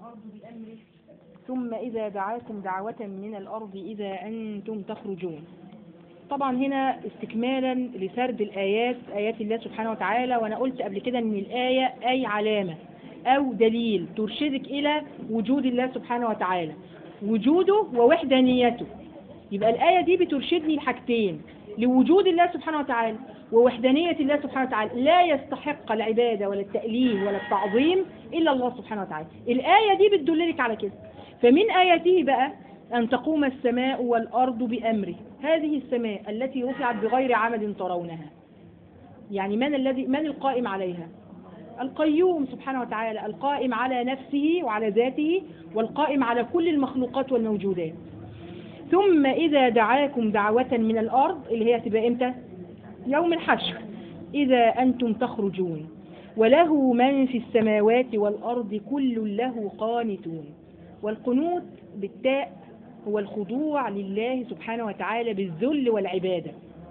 الأرض بأمره ثم إذا دعاكم دعوة من الأرض إذا أنتم تخرجون طبعا هنا استكمالا لسرد الآيات آيات الله سبحانه وتعالى وأنا قلت قبل كده أن الآية أي علامة أو دليل ترشدك إلى وجود الله سبحانه وتعالى وجوده ووحدانيته يبقى الآية دي بترشدني لحاجتين لوجود الله سبحانه وتعالى ووحدانية الله سبحانه وتعالى لا يستحق العبادة ولا التأليه ولا التعظيم إلا الله سبحانه وتعالى الآية دي بتدللك على كده فمن آياته بقى أن تقوم السماء والأرض بأمره هذه السماء التي رفعت بغير عمد ترونها يعني من الذي من القائم عليها القيوم سبحانه وتعالى القائم على نفسه وعلى ذاته والقائم على كل المخلوقات والموجودات ثم إذا دعاكم دعوة من الأرض اللي هي تبقى إمتى يوم الحشر إذا أنتم تخرجون وله من في السماوات والأرض كل له قانتون والقنوت بالتاء هو الخضوع لله سبحانه وتعالى بالذل والعبادة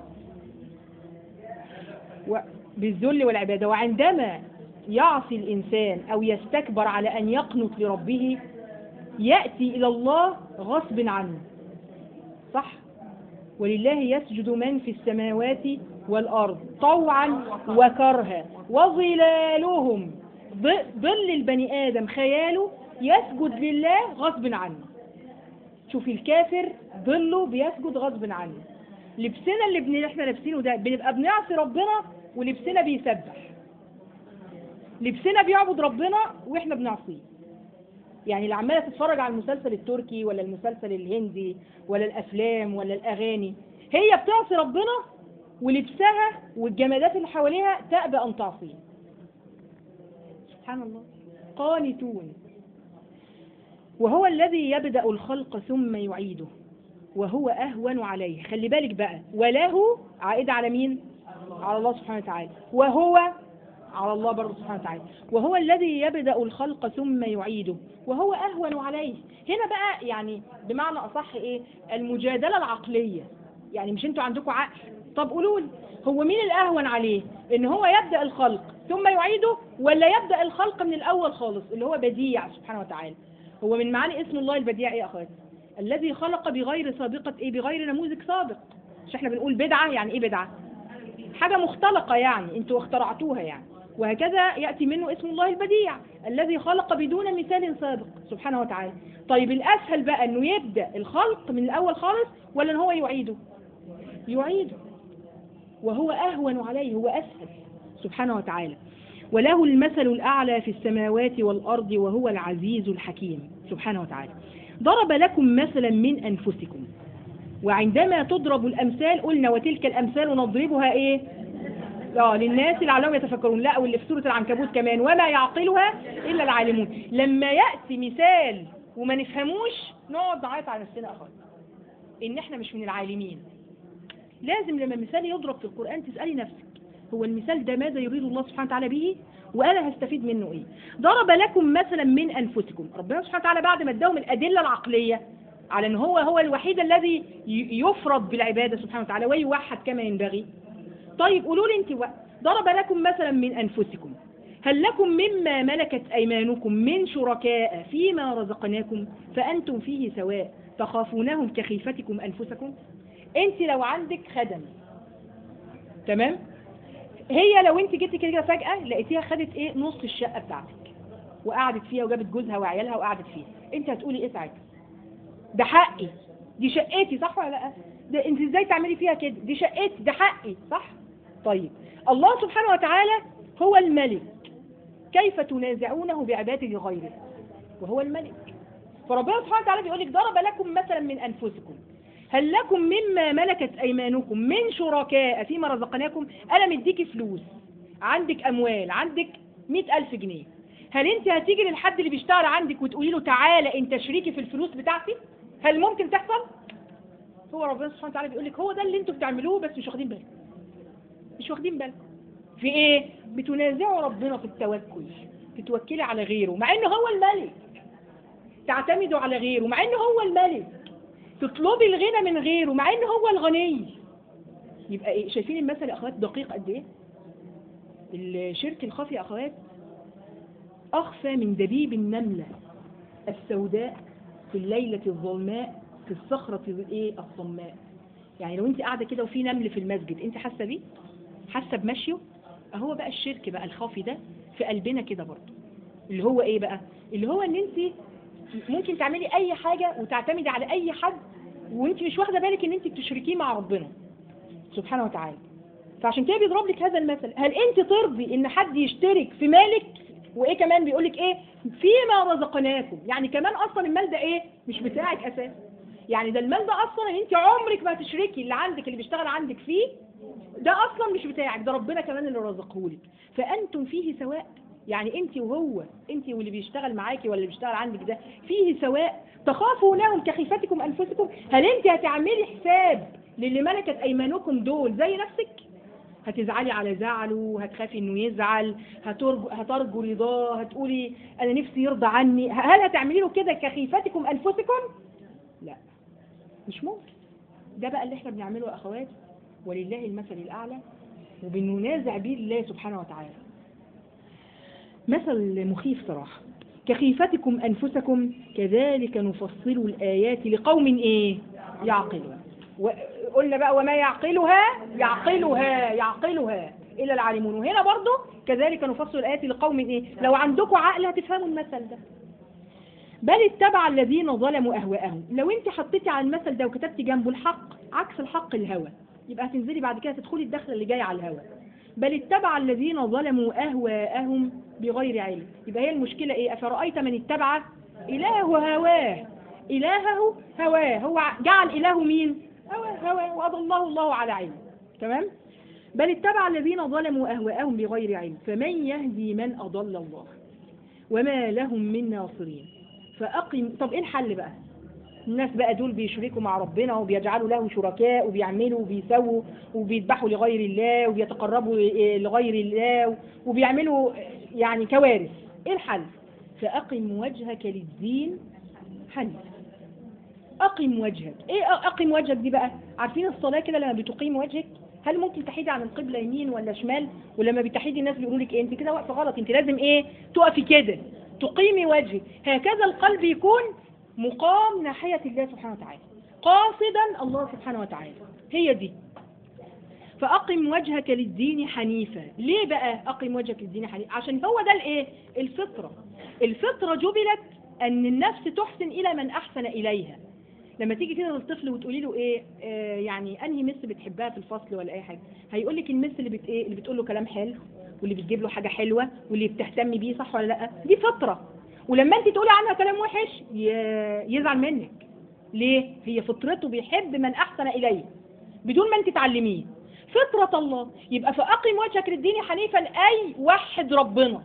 و- بالذل والعبادة وعندما يعصي الإنسان أو يستكبر على أن يقنط لربه يأتي إلى الله غصب عنه صح ولله يسجد من في السماوات والأرض طوعا وكرها وظلالهم ظ- ظل البني آدم خياله يسجد لله غصب عنه شوف الكافر ظله بيسجد غصب عنه لبسنا اللي بن- احنا لابسينه ده بنبقى بنعصي ربنا ولبسنا بيسبح لبسنا بيعبد ربنا واحنا بنعصيه يعني اللي عماله تتفرج على المسلسل التركي ولا المسلسل الهندي ولا الافلام ولا الاغاني هي بتعصي ربنا ولبسها والجمادات اللي حواليها تأبى ان تعصيه سبحان الله قانتون وهو الذي يبدأ الخلق ثم يعيده وهو أهون عليه خلي بالك بقى وله عائد على مين على الله سبحانه وتعالى وهو على الله برضه سبحانه وتعالى وهو الذي يبدأ الخلق ثم يعيده وهو أهون عليه هنا بقى يعني بمعنى أصح إيه المجادلة العقلية يعني مش انتوا عندكم عقل طب قولوا لي هو مين الأهون عليه إن هو يبدأ الخلق ثم يعيده ولا يبدأ الخلق من الأول خالص اللي هو بديع سبحانه وتعالى هو من معاني اسم الله البديع ايه يا اخواتي الذي خلق بغير سابقة ايه بغير نموذج سابق مش احنا بنقول بدعة يعني ايه بدعة حاجة مختلقة يعني انتوا اخترعتوها يعني وهكذا يأتي منه اسم الله البديع الذي خلق بدون مثال سابق سبحانه وتعالى طيب الأسهل بقى انه يبدأ الخلق من الأول خالص ولا ان هو يعيده يعيده وهو أهون عليه هو أسهل سبحانه وتعالى وله المثل الأعلى في السماوات والأرض وهو العزيز الحكيم سبحانه وتعالى ضرب لكم مثلا من أنفسكم وعندما تضرب الأمثال قلنا وتلك الأمثال نضربها إيه اه للناس لعلهم يتفكرون لا واللي في سورة العنكبوت كمان وما يعقلها إلا العالمون لما يأتي مثال وما نفهموش نقعد نعيط على نفسنا أخوات إن إحنا مش من العالمين لازم لما مثال يضرب في القرآن تسألي نفسك هو المثال ده ماذا يريد الله سبحانه وتعالى به وانا هستفيد منه ايه ضرب لكم مثلا من انفسكم ربنا سبحانه وتعالى بعد ما اداهم الادله العقليه على ان هو هو الوحيد الذي ي- يفرض بالعباده سبحانه وتعالى ويوحد كما ينبغي طيب قولوا لي انت بقى ضرب لكم مثلا من انفسكم هل لكم مما ملكت ايمانكم من شركاء فيما رزقناكم فانتم فيه سواء تخافونهم كخيفتكم انفسكم انت لو عندك خدم تمام هي لو انت جيتي كده فجأة لقيتيها خدت ايه نص الشقة بتاعتك وقعدت فيها وجابت جوزها وعيالها وقعدت فيها انت هتقولي ايه ساعتها ده حقي دي شقتي صح ولا لا ده انت ازاي تعملي فيها كده دي شقتي ده حقي صح طيب الله سبحانه وتعالى هو الملك كيف تنازعونه بعبادة غيره وهو الملك فربنا سبحانه وتعالى بيقول لك ضرب لكم مثلا من انفسكم هل لكم مما ملكت ايمانكم من شركاء فيما رزقناكم انا مديكي فلوس عندك اموال عندك مئة الف جنيه هل انت هتيجي للحد اللي بيشتغل عندك وتقولي له تعالى انت شريكي في الفلوس بتاعتي هل ممكن تحصل هو ربنا سبحانه وتعالى بيقول لك هو ده اللي انتوا بتعملوه بس مش واخدين بالكم مش واخدين بالكم في ايه بتنازعوا ربنا في التوكل تتوكلي على غيره مع انه هو الملك تعتمدوا على غيره مع انه هو الملك تطلبي الغنى من غيره مع انه هو الغني يبقى ايه شايفين المثل يا اخوات دقيق قد ايه الشرك الخفي يا اخوات اخفى من دبيب النمله السوداء في الليلة الظلماء في الصخرة الايه الصماء يعني لو انت قاعدة كده وفي نمل في المسجد انت حاسة بيه حاسة بمشيه اهو بقى الشرك بقى الخافي ده في قلبنا كده برضه اللي هو ايه بقى اللي هو ان انت ممكن تعملي اي حاجة وتعتمدي على اي حد وانت مش واخدة بالك ان انت بتشركيه مع ربنا سبحانه وتعالى فعشان كده بيضرب لك هذا المثل هل انت ترضي ان حد يشترك في مالك وايه كمان بيقول لك ايه فيما رزقناكم يعني كمان اصلا المال ده ايه مش بتاعك اساسا يعني ده المال ده اصلا انت عمرك ما هتشركي اللي عندك اللي بيشتغل عندك فيه ده اصلا مش بتاعك ده ربنا كمان اللي رزقهولك فانتم فيه سواء يعني انت وهو انت واللي بيشتغل معاكي ولا اللي بيشتغل عندك ده فيه سواء تخافونهم كخيفتكم انفسكم هل انت هتعملي حساب للي ملكت ايمانكم دول زي نفسك هتزعلي على زعله هتخافي انه يزعل هترجو, هترجو رضاه هتقولي انا نفسي يرضى عني هل هتعملي له كده كخيفتكم انفسكم لا مش ممكن ده بقى اللي احنا بنعمله يا اخوات ولله المثل الاعلى وبننازع بيه الله سبحانه وتعالى مثل مخيف صراحه كخيفتكم انفسكم كذلك نفصل الايات لقوم ايه يعقلون وقلنا بقى وما يعقلها يعقلها يعقلها إلا العالمون وهنا برضو كذلك نفصل الآيات لقوم إيه لو عندكم عقل هتفهموا المثل ده بل اتبع الذين ظلموا أهواءهم لو انت حطيتي على المثل ده وكتبتي جنبه الحق عكس الحق الهوى يبقى هتنزلي بعد كده تدخلي الدخل اللي جاي على الهوى بل اتبع الذين ظلموا أهواءهم بغير علم يبقى هي المشكلة ايه أفرأيت من اتبع إله هواه إلهه هواه هو جعل إله مين هواه هواه وأضله الله على علم تمام بل اتبع الذين ظلموا أهواءهم بغير علم فمن يهدي من أضل الله وما لهم من ناصرين فأقم طب إيه الحل بقى الناس بقى دول بيشركوا مع ربنا وبيجعلوا له شركاء وبيعملوا وبيسووا وبيذبحوا لغير الله وبيتقربوا لغير الله وبيعملوا يعني كوارث ايه الحل فأقم وجهك للدين حنيف أقم وجهك ايه أقم وجهك دي بقى عارفين الصلاة كده لما بتقيم وجهك هل ممكن تحيدي عن القبلة يمين ولا شمال ولما بتحيدي الناس بيقولوا لك ايه انت كده واقفة غلط انت لازم ايه تقفي كده تقيمي وجهك هكذا القلب يكون مقام ناحية الله سبحانه وتعالى قاصدا الله سبحانه وتعالى هي دي فأقم وجهك للدين حنيفا ليه بقى أقم وجهك للدين حنيفا عشان هو ده الايه الفطرة الفطرة جبلت أن النفس تحسن إلى من أحسن إليها لما تيجي كده للطفل وتقولي له ايه آه يعني انهي مس بتحبها في الفصل ولا اي حاجه هيقول لك المس اللي بت ايه اللي بتقول له كلام حلو واللي بتجيب له حاجه حلوه واللي بتهتمي بيه صح ولا لا دي فطره ولما انت تقولي عنها كلام وحش يزعل منك ليه هي فطرته بيحب من احسن اليه بدون ما انت تعلميه فطرة الله يبقى فأقم وجهك للدين حنيفا أي وحد ربنا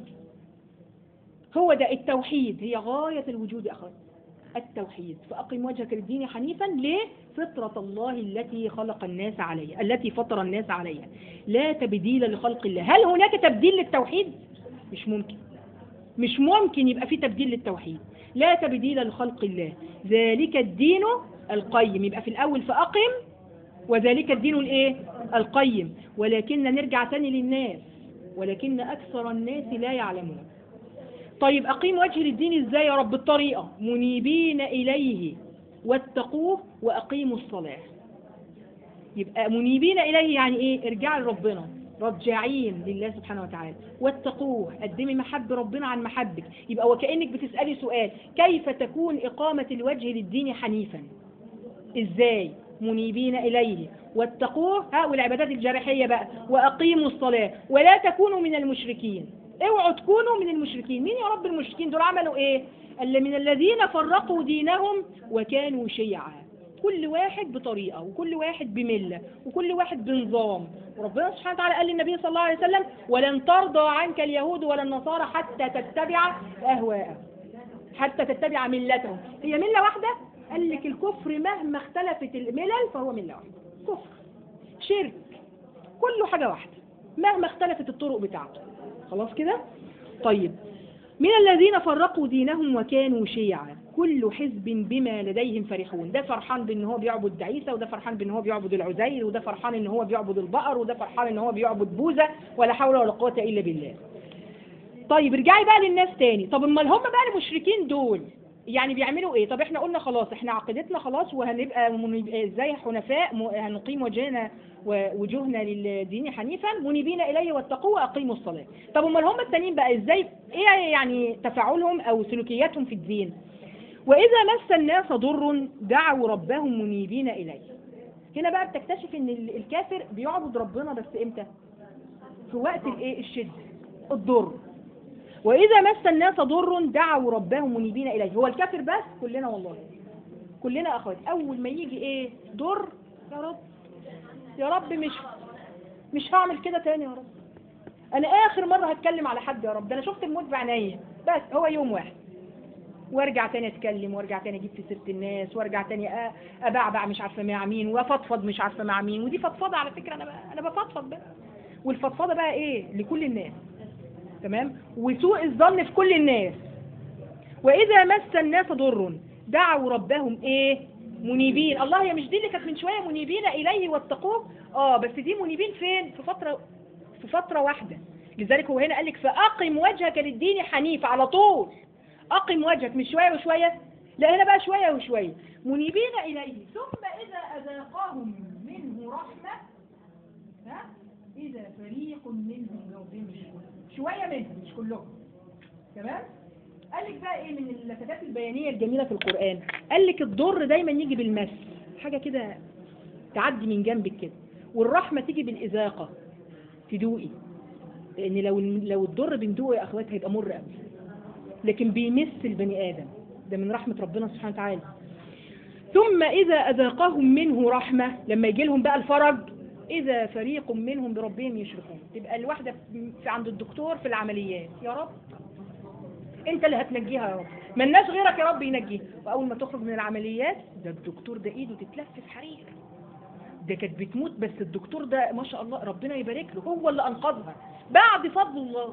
هو ده التوحيد هي غاية الوجود يا أخوات التوحيد فأقم وجهك للدين حنيفا ليه فطرة الله التي خلق الناس عليها التي فطر الناس عليها لا تبديل لخلق الله هل هناك تبديل للتوحيد مش ممكن مش ممكن يبقى في تبديل للتوحيد لا تبديل لخلق الله ذلك الدين القيم يبقى في الأول فأقم وذلك الدين الايه القيم ولكن نرجع تاني للناس ولكن أكثر الناس لا يعلمون طيب أقيم وجه للدين إزاي يا رب الطريقة منيبين إليه واتقوه وأقيموا الصلاة يبقى منيبين إليه يعني إيه ارجعوا لربنا رجعين لله سبحانه وتعالى واتقوه قدمي محب ربنا عن محبك يبقى وكأنك بتسألي سؤال كيف تكون إقامة الوجه للدين حنيفا إزاي منيبين إليه واتقوه ها والعبادات الجارحية بقى وأقيموا الصلاة ولا تكونوا من المشركين اوعوا تكونوا من المشركين مين يا رب المشركين دول عملوا ايه اللي من الذين فرقوا دينهم وكانوا شيعا كل واحد بطريقة وكل واحد بملة وكل واحد بنظام وربنا سبحانه وتعالى قال للنبي صلى الله عليه وسلم ولن ترضى عنك اليهود ولا النصارى حتى تتبع أهواءهم حتى تتبع ملتهم هي ملة واحدة قال لك الكفر مهما اختلفت الملل فهو ملة واحدة كفر شرك كله حاجة واحدة مهما اختلفت الطرق بتاعته خلاص كده طيب من الذين فرقوا دينهم وكانوا شيعا كل حزب بما لديهم فرحون ده فرحان بان هو بيعبد عيسى وده فرحان بان هو بيعبد العزير وده فرحان ان هو بيعبد البقر وده فرحان ان هو بيعبد بوذا ولا حول ولا قوه الا بالله طيب ارجعي بقى للناس تاني طب امال هم بقى المشركين دول يعني بيعملوا ايه طب احنا قلنا خلاص احنا عقيدتنا خلاص وهنبقى منيب- ازاي حنفاء م- هنقيم وجهنا ووجوهنا للدين حنيفا منيبين اليه واتقوا واقيموا الصلاه طب امال هم التانيين بقى ازاي ايه يعني تفاعلهم او سلوكياتهم في الدين واذا مس الناس ضر دعوا ربهم منيبين اليه هنا بقى بتكتشف ان ال- الكافر بيعبد ربنا بس امتى في وقت الايه الشده الضر واذا مس الناس ضر دعوا ربهم منيبين اليه هو الكافر بس كلنا والله كلنا اخوات اول ما يجي ايه ضر يا رب يا رب مش مش هعمل كده تاني يا رب انا اخر مره هتكلم على حد يا رب ده انا شفت الموت بعينيا بس هو يوم واحد وارجع تاني اتكلم وارجع تاني اجيب في سيره الناس وارجع تاني أ- ابعبع مش عارفه مع مين وافضفض مش عارفه مع مين ودي فضفضه على فكره انا ب- انا بفضفض بقى والفضفضه بقى ايه لكل الناس تمام وسوء الظن في كل الناس واذا مس الناس ضر دعوا ربهم ايه منيبين الله هي مش دي اللي كانت من شويه منيبين اليه واتقوه اه بس دي منيبين فين في فتره في فتره واحده لذلك هو هنا قال لك فاقم وجهك للدين حنيف على طول اقم وجهك مش شويه وشويه لا هنا بقى شويه وشويه منيبين اليه ثم اذا اذاقهم منه رحمه ها اذا فريق منهم بربهم يشركون شويه منهم مش كلهم تمام قال لك بقى ايه من اللفتات البيانيه الجميله في القران قال لك الضر دايما يجي بالمس حاجه كده تعدي من جنبك كده والرحمه تيجي بالاذاقه تدوقي لان لو لو الضر بندوقه يا اخوات هيبقى مر قوي لكن بيمس البني ادم ده من رحمه ربنا سبحانه وتعالى ثم اذا اذاقهم منه رحمه لما يجي لهم بقى الفرج اذا فريق منهم بربهم يشركون تبقى الواحده في عند الدكتور في العمليات يا رب انت اللي هتنجيها يا رب ملناش غيرك يا رب ينجيها واول ما تخرج من العمليات ده الدكتور ده ايده تتلف في حرير ده كانت بتموت بس الدكتور ده ما شاء الله ربنا يبارك له هو اللي انقذها بعد فضل الله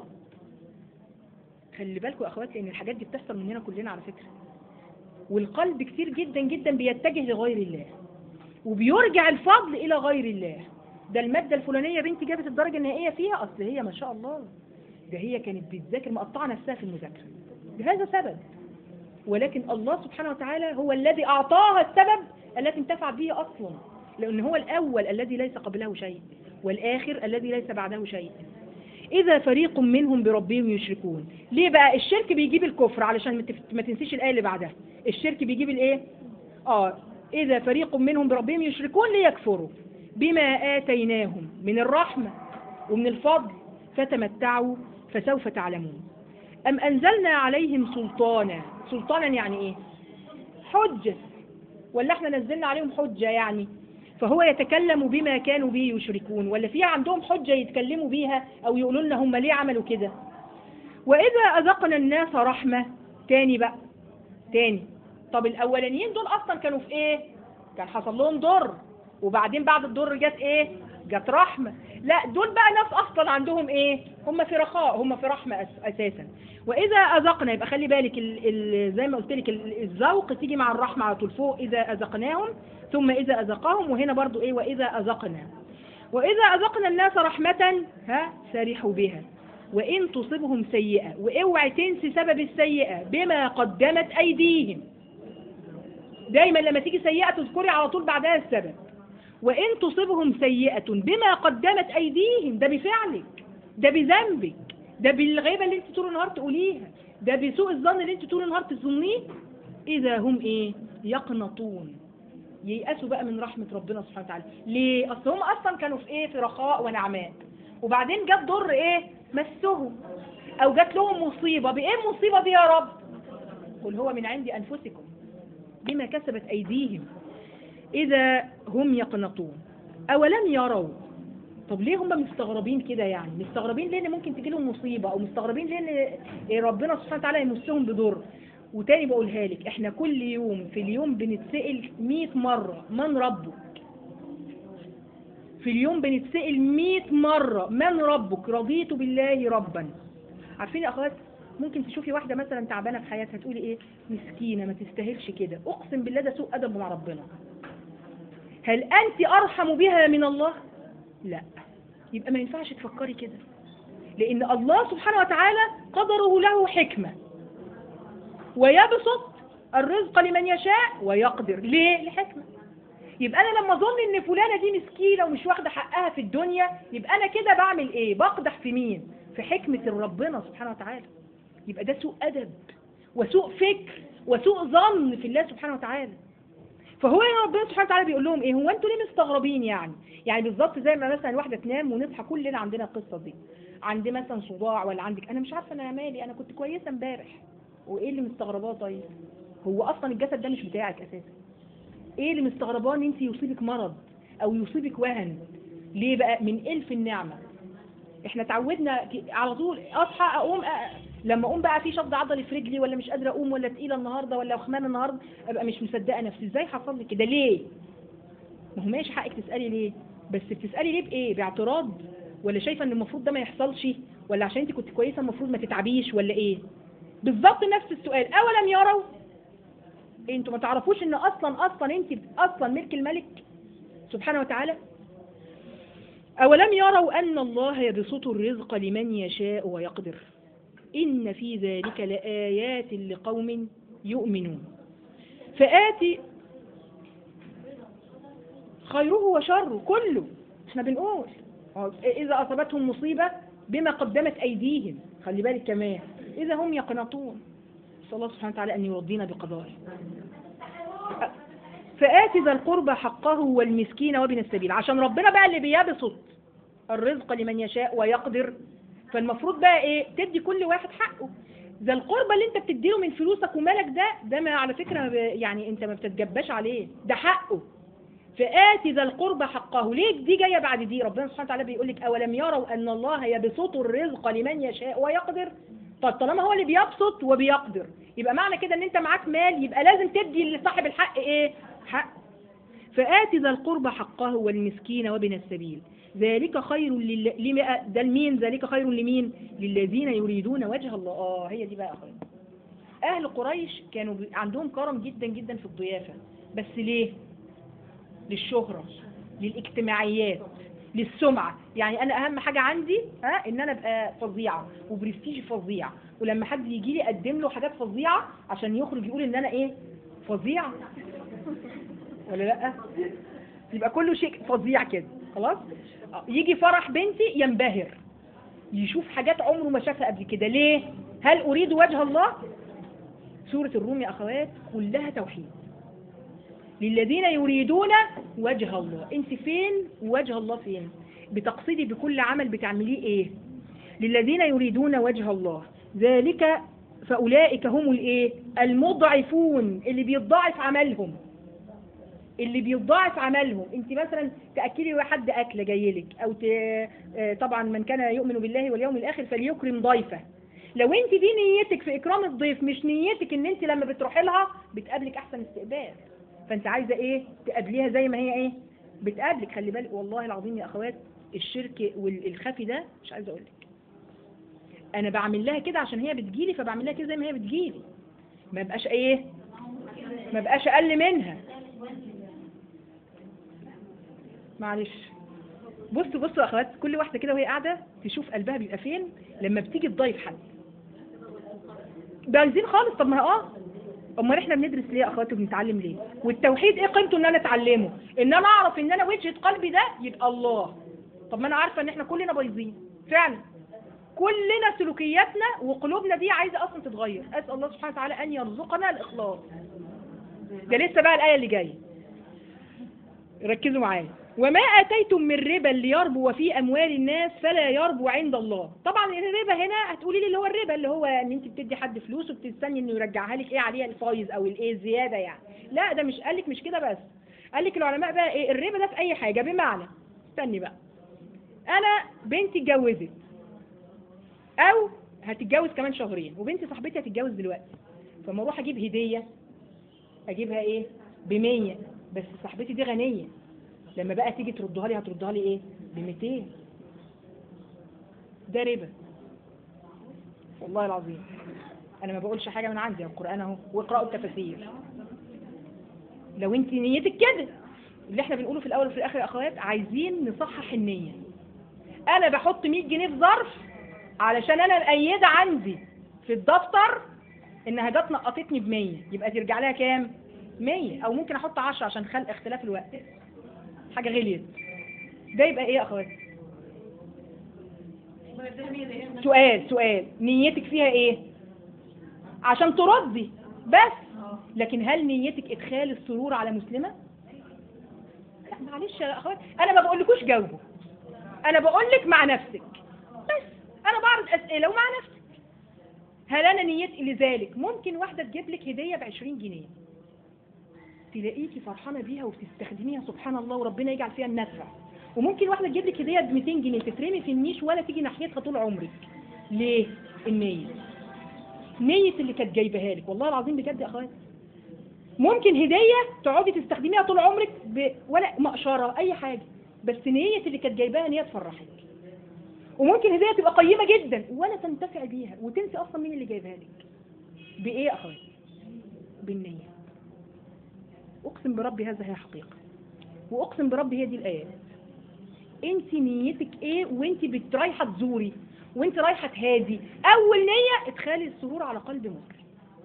خلي بالكم يا اخواتي ان الحاجات دي بتحصل مننا كلنا على فكره والقلب كتير جدا جدا بيتجه لغير الله وبيرجع الفضل الى غير الله ده الماده الفلانيه بنتي جابت الدرجه النهائيه فيها اصل هي ما شاء الله ده هي كانت بتذاكر مقطعه نفسها في المذاكره بهذا سبب ولكن الله سبحانه وتعالى هو الذي اعطاها السبب الذي انتفع به اصلا لان هو الاول الذي ليس قبله شيء والاخر الذي ليس بعده شيء إذا فريق منهم بربهم يشركون ليه بقى الشرك بيجيب الكفر علشان ما تف- ما تنسيش الآية اللي بعدها الشرك بيجيب الإيه آه إذا فريق منهم بربهم يشركون ليكفروا بما آتيناهم من الرحمة ومن الفضل فتمتعوا فسوف تعلمون أم أنزلنا عليهم سلطانا سلطانا يعني إيه حجة ولا احنا نزلنا عليهم حجة يعني فهو يتكلم بما كانوا به يشركون ولا في عندهم حجة يتكلموا بيها أو يقولوا لنا هم ليه عملوا كده وإذا أذقنا الناس رحمة تاني بقى تاني طب الأولانيين دول أصلا كانوا في إيه كان حصل لهم ضر وبعدين بعد الضر جت إيه جت رحمة لا دول بقى ناس أصلا عندهم إيه هم في رخاء هم في رحمة أس- أساسا وإذا أذقنا يبقى خلي بالك ال ال زي ما قلت لك ال- الذوق تيجي مع الرحمة على طول فوق إذا أذقناهم ثم إذا أذقاهم وهنا برضو إيه وإذا أذقنا وإذا أذقنا الناس رحمة ها فرحوا بها وإن تصبهم سيئة واوعي تنسي سبب السيئة بما قدمت أيديهم دايما لما تيجي سيئة تذكري على طول بعدها السبب وإن تصبهم سيئة بما قدمت أيديهم ده بفعلك ده بذنبك ده بالغيبة اللي انت طول النهار تقوليها ده بسوء الظن اللي انت طول النهار تظنيه إذا هم إيه يقنطون ييأسوا بقى من رحمة ربنا سبحانه وتعالى ليه؟ أصل هم أصلا كانوا في إيه؟ في رخاء ونعماء وبعدين جت ضر إيه؟ مسهم أو جت لهم مصيبة بإيه المصيبة دي يا رب؟ قل هو من عند أنفسكم بما كسبت أيديهم إذا هم يقنطون أولم يروا طب ليه هم مستغربين كده يعني مستغربين ليه ان ممكن تجي لهم مصيبه او مستغربين ليه ان إيه ربنا سبحانه وتعالى يمسهم بضر وتاني بقولها لك احنا كل يوم في اليوم بنتسأل 100 مرة من ربك في اليوم بنتسأل 100 مرة من ربك رضيت بالله ربا عارفين يا اخوات ممكن تشوفي واحدة مثلا تعبانة في حياتها تقولي ايه مسكينة ما تستاهلش كده اقسم بالله ده سوء ادب مع ربنا هل انت ارحم بها من الله لا يبقى ما ينفعش تفكري كده لان الله سبحانه وتعالى قدره له حكمه ويبسط الرزق لمن يشاء ويقدر ليه لحكمه يبقى انا لما اظن ان فلانه دي مسكينه ومش واخده حقها في الدنيا يبقى انا كده بعمل ايه بقدح في مين في حكمه ربنا سبحانه وتعالى يبقى ده سوء ادب وسوء فكر وسوء ظن في الله سبحانه وتعالى فهو هنا ربنا سبحانه وتعالى بيقول لهم ايه هو انتوا ليه مستغربين يعني يعني بالظبط زي ما مثلا واحده تنام ونصحى كلنا عندنا القصه دي عندي مثلا صداع ولا عندك انا مش عارفه انا مالي انا كنت كويسه امبارح وايه اللي مستغرباه طيب هو اصلا الجسد ده مش بتاعك اساسا ايه اللي مستغرباه ان انت يصيبك مرض او يصيبك وهن ليه بقى من الف النعمه احنا اتعودنا ك- على طول اصحى اقوم أ... لما اقوم بقى في شد عضلي في رجلي ولا مش قادره اقوم ولا تقيله النهارده ولا خمانه النهارده ابقى مش مصدقه نفسي ازاي حصل لي كده ليه ما هو ماشي حقك تسالي ليه بس بتسالي ليه بايه باعتراض ولا شايفه ان المفروض ده ما يحصلش ولا عشان انت كنت كويسه المفروض ما تتعبيش ولا ايه بالظبط نفس السؤال اولم يروا انتوا ما تعرفوش ان اصلا اصلا انت اصلا ملك الملك سبحانه وتعالى أولم يروا أن الله يبسط الرزق لمن يشاء ويقدر إن في ذلك لآيات لقوم يؤمنون فآتي خيره وشره كله احنا بنقول إذا أصابتهم مصيبة بما قدمت أيديهم خلي بالك كمان إذا هم يقنطون نسأل الله سبحانه وتعالى أن يرضينا بقضائه فآت ذا القربى حقه والمسكين وابن السبيل عشان ربنا بقى اللي بيبسط الرزق لمن يشاء ويقدر فالمفروض بقى ايه تدي كل واحد حقه ذا القربى اللي انت بتديله من فلوسك ومالك ده ده ما على فكره ما ب- يعني انت ما بتتجباش عليه ده حقه فآت ذا القربى حقه ليه دي جايه بعد دي ربنا سبحانه وتعالى بيقول لك اولم يروا ان الله يبسط الرزق لمن يشاء ويقدر طب طالما هو اللي بيبسط وبيقدر يبقى معنى كده ان انت معاك مال يبقى لازم تدي لصاحب الحق ايه حق فآت ذا القربى حقه والمسكين وابن السبيل ذلك خير لل... لم... ده لمين ذلك خير لمين للذين يريدون وجه الله اه هي دي بقى خير اهل قريش كانوا بي- عندهم كرم جدا جدا في الضيافه بس ليه للشهره للاجتماعيات للسمعه يعني انا اهم حاجه عندي ها ان انا ابقى فظيعه وبرستيجي فظيع ولما حد يجي لي اقدم له حاجات فظيعه عشان يخرج يقول ان انا ايه فظيعه ولا لا يبقى كله شيء فظيع كده خلاص آه، يجي فرح بنتي ينبهر يشوف حاجات عمره ما شافها قبل كده ليه هل اريد وجه الله سورة الروم يا اخوات كلها توحيد للذين يريدون وجه الله انت فين وجه الله فين بتقصدي بكل عمل بتعمليه ايه للذين يريدون وجه الله ذلك فاولئك هم الايه المضعفون اللي بيتضاعف عملهم اللي بيتضاعف عملهم انت مثلا تاكلي حد اكله جاي لك او ت... آه، طبعا من كان يؤمن بالله واليوم الاخر فليكرم ضيفه لو انت دي نيتك في اكرام الضيف مش نيتك ان انت لما بتروحي لها بتقابلك احسن استقبال فانت عايزه ايه تقابليها زي ما هي ايه بتقابلك خلي بالك والله العظيم يا اخوات الشرك والخفي ده مش عايزه اقول لك انا بعمل لها كده عشان هي بتجيلي فبعمل لها كده زي ما هي بتجيلي ما بقاش ايه ما بقاش اقل منها معلش بصوا بصوا يا اخوات كل واحده كده وهي قاعده تشوف قلبها بيبقى فين لما بتيجي تضيف حد بنزين خالص طب ما هو اه امال احنا بندرس ليه يا اخوات وبنتعلم ليه والتوحيد ايه قيمته ان انا اتعلمه ان انا اعرف ان انا وجهه قلبي ده يبقى الله طب ما انا عارفه ان احنا كلنا بايظين فعلا كلنا سلوكياتنا وقلوبنا دي عايزه اصلا تتغير اسال الله سبحانه وتعالى ان يرزقنا الاخلاص ده لسه بقى الايه اللي جايه ركزوا معايا وما اتيتم من ربا ليربو في اموال الناس فلا يربو عند الله طبعا الربا هنا هتقولي لي اللي هو الربا اللي هو ان انت بتدي حد فلوس وبتستني انه يرجعها لك ايه عليها الفايز او الايه الزياده يعني لا ده مش قال لك مش كده بس قال لك العلماء بقى ايه الربا ده في اي حاجه بمعنى استني بقى انا بنتي اتجوزت او هتتجوز كمان شهرين وبنتي صاحبتي هتتجوز دلوقتي فما اروح اجيب هديه اجيبها ايه ب 100 بس صاحبتي دي غنيه لما بقى تيجي تردها لي هتردها لي ايه ب 200 ده ربا والله العظيم انا ما بقولش حاجه من عندي القران اهو واقراوا التفاسير لو انت نيتك كده اللي احنا بنقوله في الاول وفي الاخر يا اخوات عايزين نصحح النيه انا بحط 100 جنيه في ظرف علشان انا مقيده عندي في الدفتر انها جت نقطتني ب 100 يبقى ترجع لها كام 100 او ممكن احط 10 عشان خلق اختلاف الوقت حاجه غليت ده يبقى ايه يا اخواتي سؤال سؤال نيتك فيها ايه عشان تردي بس لكن هل نيتك ادخال السرور على مسلمه لا معلش يا اخوات انا ما بقولكوش جاوبوا انا بقول لك مع نفسك بس انا بعرض اسئله ومع نفسك هل انا نيتي لذلك ممكن واحده تجيب لك هديه ب 20 جنيه تلاقيكي فرحانه بيها وبتستخدميها سبحان الله وربنا يجعل فيها النفع وممكن واحده تجيب لك هديه ب 200 جنيه تترمي في النيش ولا تيجي ناحيتها طول عمرك ليه النيه نيه اللي كانت جايبها لك والله العظيم بجد يا اخواتي ممكن هديه تقعدي تستخدميها طول عمرك ب... ولا مقشره اي حاجه بس نيه اللي كانت جايباها نيه تفرحك وممكن هديه تبقى قيمه جدا ولا تنتفع بيها وتنسي اصلا مين اللي جايبها لك بايه يا اخواتي بالنيه اقسم بربي هذا هي حقيقه واقسم بربي هي دي الايات انت نيتك ايه وانت بت- رايحه تزوري وانت رايحه تهادي اول نيه ادخالي السرور على قلب مسلم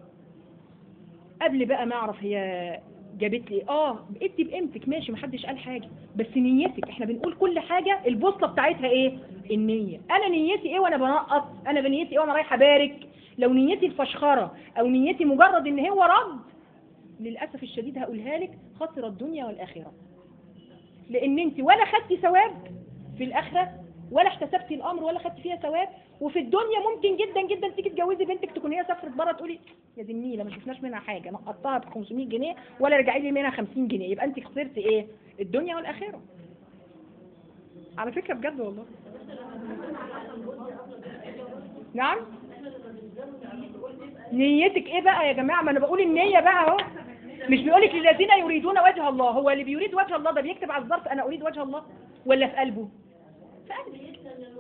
قبل بقى ما اعرف هي جابت لي اه انت بقيمتك ماشي محدش قال حاجه بس نيتك احنا بنقول كل حاجه البوصله بتاعتها ايه النيه انا نيتي ايه وانا بنقط انا بنيتي ايه وانا رايحه ابارك لو نيتي الفشخره او نيتي مجرد ان هو رد للاسف الشديد هقولها لك خسر الدنيا والاخره لان انت ولا خدتي ثواب في الاخره ولا احتسبتي الامر ولا خدتي فيها ثواب وفي الدنيا ممكن جدا جدا تيجي تجوزي بنتك تكون هي سافرت بره تقولي يا دي النيله ما شفناش منها حاجه نقطتها ب 500 جنيه ولا رجعي لي منها 50 جنيه يبقى انت خسرتي ايه الدنيا والاخره على فكره بجد والله نعم نيتك ايه بقى يا جماعه ما انا بقول النيه بقى اهو مش بيقولك للذين يريدون وجه الله هو اللي بيريد وجه الله ده بيكتب على الظرف انا اريد وجه الله ولا في قلبه في قلبه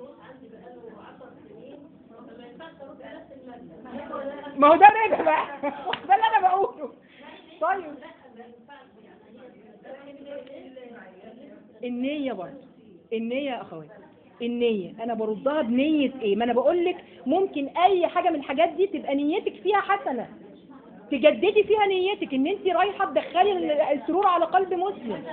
ما هو ده ربح بقى ده اللي انا بقوله طيب النية برضه النية يا اخواتي النية انا بردها بنية ايه ما انا بقول لك ممكن اي حاجة من الحاجات دي تبقى نيتك فيها حسنة تجددي فيها نيتك ان انت رايحة تدخلي السرور على قلب مسلم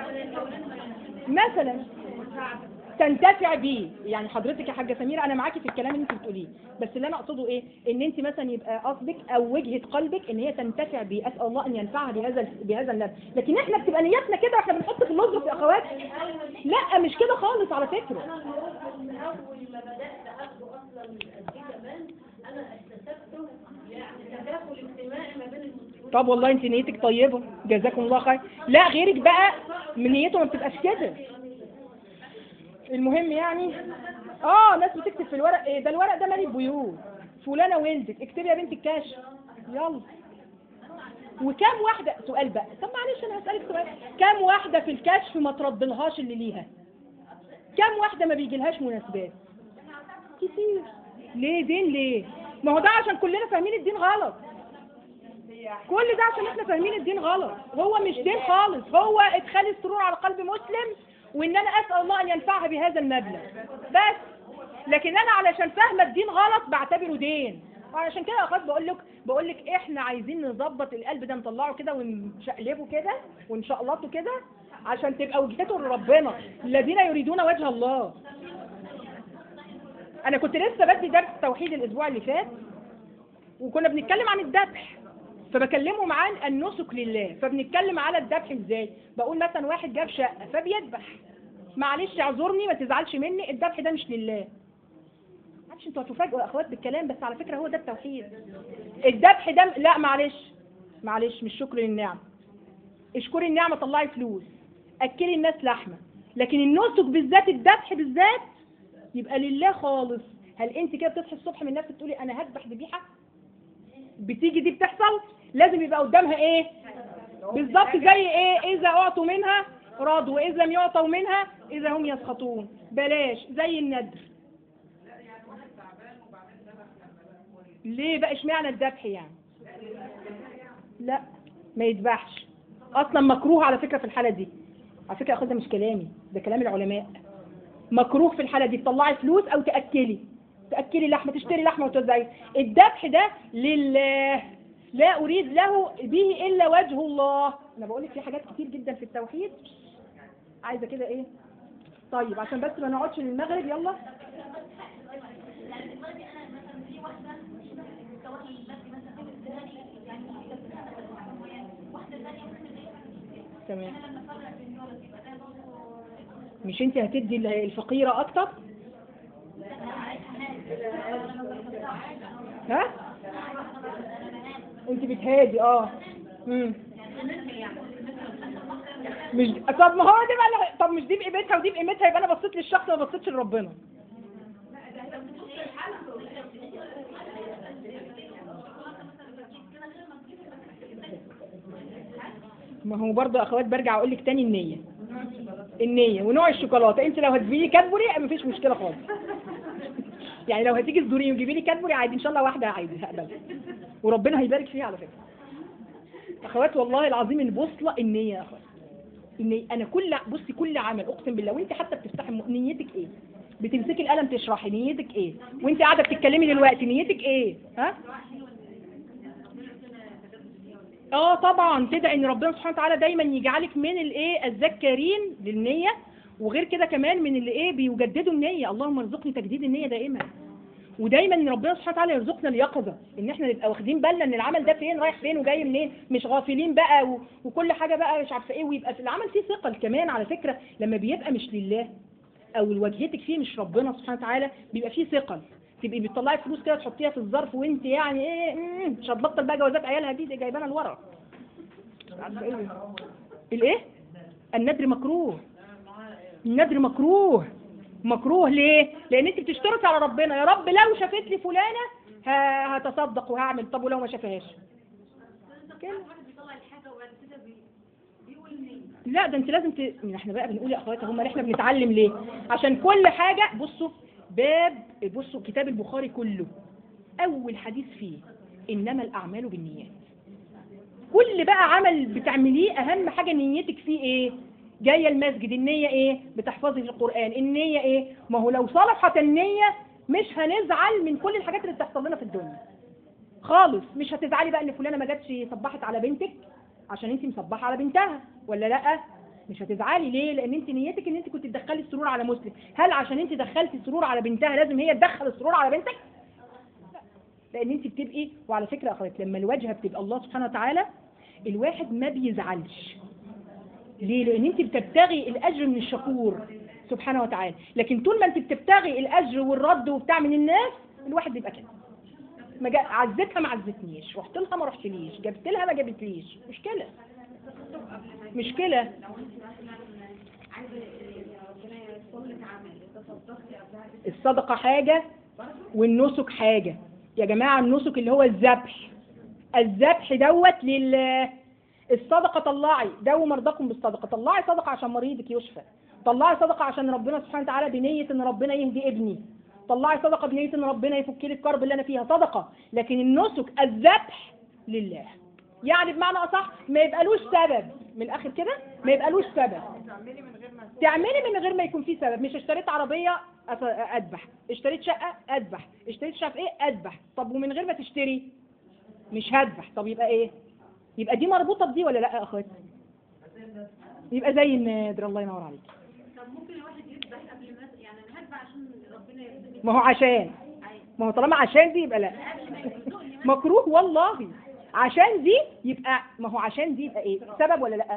مثلا تنتفع بيه يعني حضرتك يا حاجه سميره انا معاكي في الكلام اللي انت بتقوليه بس اللي انا اقصده ايه ان انت مثلا يبقى قصدك او وجهه قلبك ان هي تنتفع بيه اسال الله ان ينفعها بهذا بهذا النبي لكن احنا بتبقى نيتنا كده واحنا بنحط في اللزق يا اخوات لا مش كده خالص على فكره من اول ما بدات اخده اصلا دي كمان انا اكتسبته يعني تداخل اجتماعي ما بين المسلمين طب والله انت نيتك طيبه جزاكم الله خير لا غيرك بقى من نيته ما بتبقاش كده المهم يعني اه ناس بتكتب في الورق ايه ده الورق ده مالي البيوت فلانه ولدت اكتبي يا بنت الكشف يلا وكم واحده سؤال بقى طب معلش انا هسالك سؤال كم واحده في الكشف ما تردلهاش اللي ليها كم واحده ما بيجيلهاش مناسبات كتير ليه دين ليه ما هو ده عشان كلنا فاهمين الدين غلط كل ده عشان احنا فاهمين الدين غلط هو مش دين خالص هو ادخال السرور على قلب مسلم وان انا اسال الله ان ينفعها بهذا المبلغ بس لكن انا علشان فاهمه الدين غلط بعتبره دين وعشان كده يا اخوات بقول لك بقول لك احنا عايزين نظبط القلب ده نطلعه كده ونشقلبه كده ونشقلطه كده عشان تبقى وجهته لربنا الذين يريدون وجه الله انا كنت لسه بدي درس توحيد الاسبوع اللي فات وكنا بنتكلم عن الذبح فبكلمهم عن النسك لله فبنتكلم على الذبح ازاي بقول مثلا واحد جاب شقه فبيذبح معلش اعذرني ما تزعلش مني الذبح ده مش لله معلش انتوا هتفاجئوا يا اخوات بالكلام بس على فكره هو ده التوحيد الذبح ده لا معلش معلش مش شكر للنعمه اشكري النعمه طلعي فلوس اكلي الناس لحمه لكن النسك بالذات الذبح بالذات يبقى لله خالص هل انت كده بتصحي الصبح من نفسك تقولي انا هذبح ذبيحه بتيجي دي بتحصل لازم يبقى قدامها ايه بالظبط زي ايه اذا اعطوا منها رضوا واذا لم يعطوا منها اذا هم يسخطون بلاش زي الندر ليه بقى اشمعنى الذبح يعني لا ما يذبحش اصلا مكروه على فكره في الحاله دي على فكره يا اخويا ده مش كلامي ده كلام العلماء مكروه في الحاله دي تطلعي فلوس او تاكلي تاكلي لحمه تشتري لحمه وتوزعي الذبح ده لله لا اريد له به الا وجه الله انا بقول لك في حاجات كتير جدا في التوحيد عايزه كده ايه طيب عشان بس ما نقعدش للمغرب يلا تمام مش انت هتدي الفقيرة اكتر ها انت بتهادي اه مم. مش طب ما هو دي بقى طب مش دي بقيمتها ودي بقيمتها يبقى انا بصيت للشخص ما بصيتش لربنا ما هو برضه يا اخوات برجع اقول لك تاني النيه النيه ونوع الشوكولاته انت لو هتجيبي لي كادبوري مفيش مشكله خالص يعني لو هتيجي تزوريني وتجيبي لي كادبوري عادي ان شاء الله واحده عادي هقبل وربنا هيبارك فيها على فكره اخوات والله العظيم البوصله النيه يا اخوات النية انا كل بصي كل عمل اقسم بالله وانت حتى بتفتحي م- نيتك ايه بتمسكي القلم تشرحي نيتك ايه وانت قاعده بتتكلمي دلوقتي نيتك ايه ها اه طبعا تدعي ان ربنا سبحانه وتعالى دايما يجعلك من الايه الذكارين للنيه وغير كده كمان من اللي ايه بيجددوا النيه اللهم ارزقني تجديد النيه دائما ودايما ان ربنا سبحانه وتعالى يرزقنا اليقظه ان احنا نبقى واخدين بالنا ان العمل ده فين رايح فين وجاي منين مش غافلين بقى و... وكل حاجه بقى مش عارفه ايه ويبقى في العمل فيه ثقل كمان على فكره لما بيبقى مش لله او وجهتك فيه مش ربنا سبحانه وتعالى بيبقى فيه ثقل تبقي بتطلعي فلوس كده تحطيها في الظرف وانت يعني ايه مم، مش هتبطل بقى جوازات عيالها دي دي جايبانا لورا عارفه ايه الايه الندر مكروه الندر مكروه مكروه ليه لان انت بتشترطي على ربنا يا رب لو شافت لي فلانه ه- هتصدق وهعمل طب ولو ما شافهاش كده. لا ده انت لازم ت... احنا بقى بنقول يا اخواتي هم احنا بنتعلم ليه عشان كل حاجه بصوا باب بصوا كتاب البخاري كله اول حديث فيه انما الاعمال بالنيات كل بقى عمل بتعمليه اهم حاجه نيتك فيه ايه جايه المسجد النيه ايه بتحفظي القران النيه ايه ما هو لو صلحت النيه مش هنزعل من كل الحاجات اللي بتحصل لنا في الدنيا خالص مش هتزعلي بقى ان فلانه ما جاتش صبحت على بنتك عشان انت مصبحه على بنتها ولا لا مش هتزعلي ليه لان انت نيتك ان انت كنت تدخلي السرور على مسلم هل عشان انت دخلتي السرور على بنتها لازم هي تدخل السرور على بنتك لا. لان انت بتبقي وعلى فكره يا اخوات لما الواجهه بتبقى الله سبحانه وتعالى الواحد ما بيزعلش ليه لان انت بتبتغي الاجر من الشكور سبحانه وتعالى لكن طول ما انت بتبتغي الاجر والرد وبتاع من الناس الواحد بيبقى كده ما جا... عزتها ما عزتنيش رحت لها ما رحتليش جبت لها ما جابتليش مشكله مشكله الصدقه حاجه والنسك حاجه يا جماعه النسك اللي هو الذبح الذبح دوت لله الصدقه طلعي داووا مرضاكم بالصدقه طلعي صدقه عشان مريضك يشفى طلعي صدقه عشان ربنا سبحانه وتعالى بنيه ان ربنا يهدي ابني طلعي صدقه بنيه ان ربنا يفك لي الكرب اللي انا فيها صدقه لكن النسك الذبح لله يعني بمعنى اصح ما يبقالوش سبب من الاخر كده ما يبقالوش سبب تعملي من غير ما يكون في سبب مش اشتريت عربيه أف- اذبح اشتريت شقه اذبح اشتريت شقه ايه اذبح طب ومن غير ما تشتري مش هذبح طب يبقى ايه يبقى دي مربوطه بدي ولا لا يا اخواتي يبقى زي النادر الله ينور عليك طب ممكن الواحد يذبح قبل ما يعني انا هذبح عشان ربنا يرزقني ما هو عشان ما هو طالما عشان دي يبقى لا مكروه والله عشان دي يبقى ما هو عشان دي يبقى ايه سبب ولا لا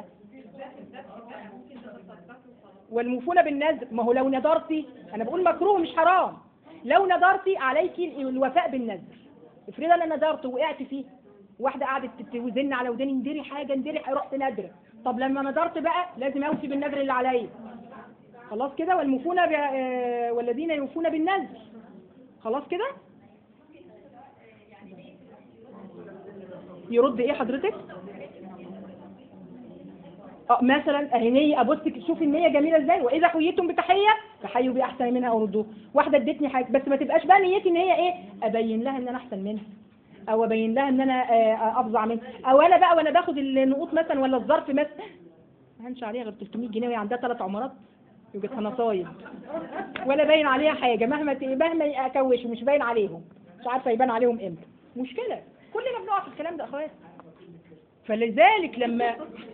والموفون بالنذر ما هو لو نذرتي انا بقول مكروه مش حرام لو نذرتي عليك الوفاء بالنذر افرض انا نذرت وقعت فيه واحده قعدت توزن على وداني ندري حاجه ندري حاجة، رحت نادره طب لما نذرت بقى لازم اوفي بالنذر اللي عليا خلاص كده والموفون ب... آه، والذين يوفون بالنذر خلاص كده يرد ايه حضرتك اه مثلا اهي نيه ابصك شوفي النيه جميله ازاي واذا حييتم بتحيه فحيوا باحسن منها او ردوه واحده ادتني حاجه بس ما تبقاش بقى نيتي ان هي ايه ابين لها ان انا احسن منها او ابين لها ان انا آه، افظع منها او انا بقى وانا باخد النقوط مثلا ولا الظرف مثلا ما هنش عليها غير 300 جنيه وهي عندها ثلاث عمارات يوجدها نصايب ولا باين عليها حاجه مهما ت- مهما اكوش مش باين عليهم مش عارفه يبان عليهم امتى مشكله كلنا بنقع في الكلام ده يا اخوات فلذلك لما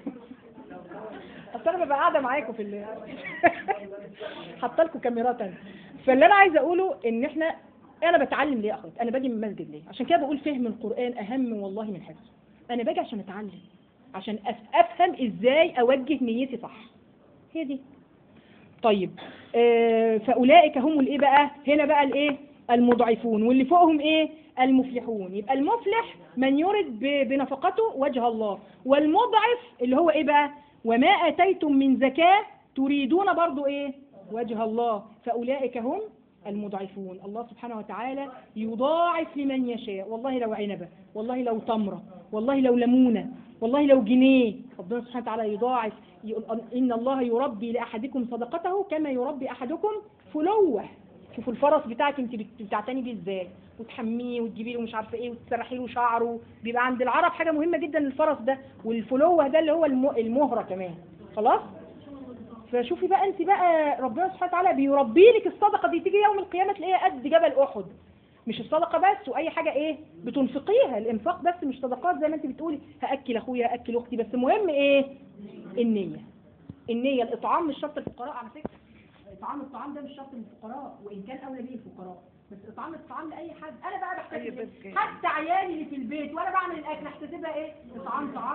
اصل انا ببقى قاعده معاكم في ال حاطه لكم كاميرات أنا. فاللي انا عايزه اقوله ان احنا انا بتعلم ليه يا اخوات انا باجي من المسجد ليه عشان كده بقول فهم القران اهم والله من حفظه انا باجي عشان اتعلم عشان أف- افهم ازاي اوجه نيتي صح هي دي طيب آه فاولئك هم الايه بقى هنا بقى الايه المضعفون واللي فوقهم ايه المفلحون يبقى المفلح من يرد ب- بنفقته وجه الله والمضعف اللي هو ايه بقى وما اتيتم من زكاه تريدون برضو ايه وجه الله فاولئك هم المضعفون الله سبحانه وتعالى يضاعف لمن يشاء والله لو عنبه والله لو تمره والله لو ليمونه والله لو جنيه ربنا سبحانه وتعالى يضاعف يقول ان الله يربي لاحدكم صدقته كما يربي احدكم فلوه شوفوا الفرس بتاعك انت بت- بتعتني بيه ازاي وتحميه وتجيبي له مش عارفه ايه وتسرحي له شعره بيبقى عند العرب حاجه مهمه جدا الفرس ده والفلوه ده اللي هو الم- المهره كمان خلاص فشوفي بقى انت بقى ربنا سبحانه وتعالى بيربي لك الصدقه دي تيجي يوم القيامه تلاقيها قد جبل احد مش الصدقه بس واي حاجه ايه بتنفقيها الانفاق بس مش صدقات زي ما انت بتقولي هاكل اخويا هاكل اختي بس مهم ايه النيه النيه الاطعام مش شرط الفقراء على فكره اطعام الطعام ده مش شرط للفقراء وان كان اولى به الفقراء بس اطعام الطعام لاي حد انا بقى بحتاج أي إيه؟ بس كده. حتى عيالي اللي في البيت وانا بعمل الاكل احتسبها ايه اطعام طعام